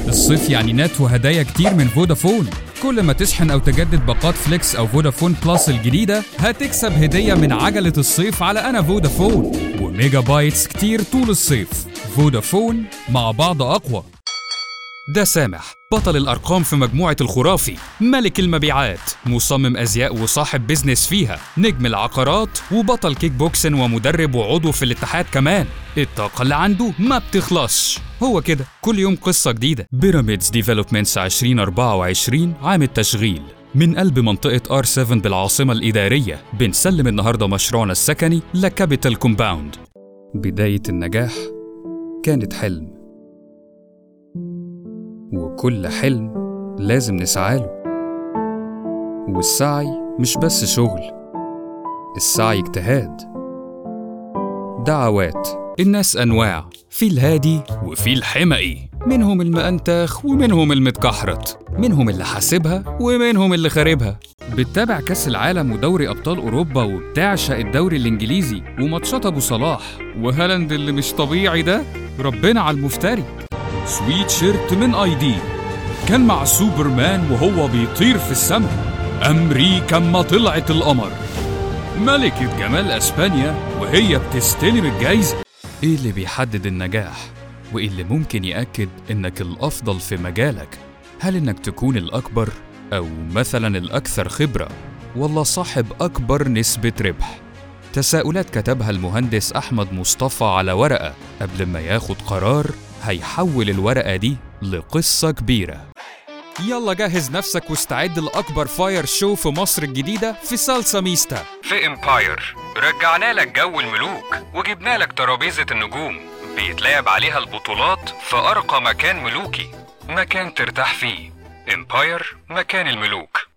الصيف يعني نت وهدايا كتير من فودافون كل ما تشحن أو تجدد باقات فليكس أو فودافون بلس الجديدة هتكسب هدية من عجلة الصيف على أنا فودافون وميجا بايتس كتير طول الصيف فودافون مع بعض أقوى ده سامح بطل الأرقام في مجموعة الخرافي ملك المبيعات مصمم أزياء وصاحب بيزنس فيها نجم العقارات وبطل كيك بوكسن ومدرب وعضو في الاتحاد كمان الطاقة اللي عنده ما بتخلصش هو كده كل يوم قصة جديدة بيراميدز ديفلوبمنتس 2024 عام التشغيل من قلب منطقة R7 بالعاصمة الإدارية بنسلم النهاردة مشروعنا السكني لكابيتال كومباوند بداية النجاح كانت حلم وكل حلم لازم نسعاله والسعي مش بس شغل السعي اجتهاد دعوات الناس أنواع في الهادي وفي الحمقي منهم المأنتخ ومنهم المتكحرت منهم اللي حاسبها ومنهم اللي خاربها بتتابع كأس العالم ودوري أبطال أوروبا وبتعشق الدوري الإنجليزي وماتشات أبو صلاح وهالاند اللي مش طبيعي ده ربنا على المفتري سويت شيرت من اي دي كان مع سوبرمان وهو بيطير في السماء امريكا اما طلعت القمر ملكة جمال اسبانيا وهي بتستلم الجايزة ايه اللي بيحدد النجاح وايه اللي ممكن يأكد انك الافضل في مجالك هل انك تكون الاكبر او مثلا الاكثر خبرة ولا صاحب اكبر نسبة ربح تساؤلات كتبها المهندس احمد مصطفى على ورقة قبل ما ياخد قرار هيحول الورقة دي لقصة كبيرة يلا جهز نفسك واستعد لأكبر فاير شو في مصر الجديدة في سالسا ميستا في امباير رجعنا لك جو الملوك وجبنا لك ترابيزة النجوم بيتلعب عليها البطولات في أرقى مكان ملوكي مكان ترتاح فيه امباير مكان الملوك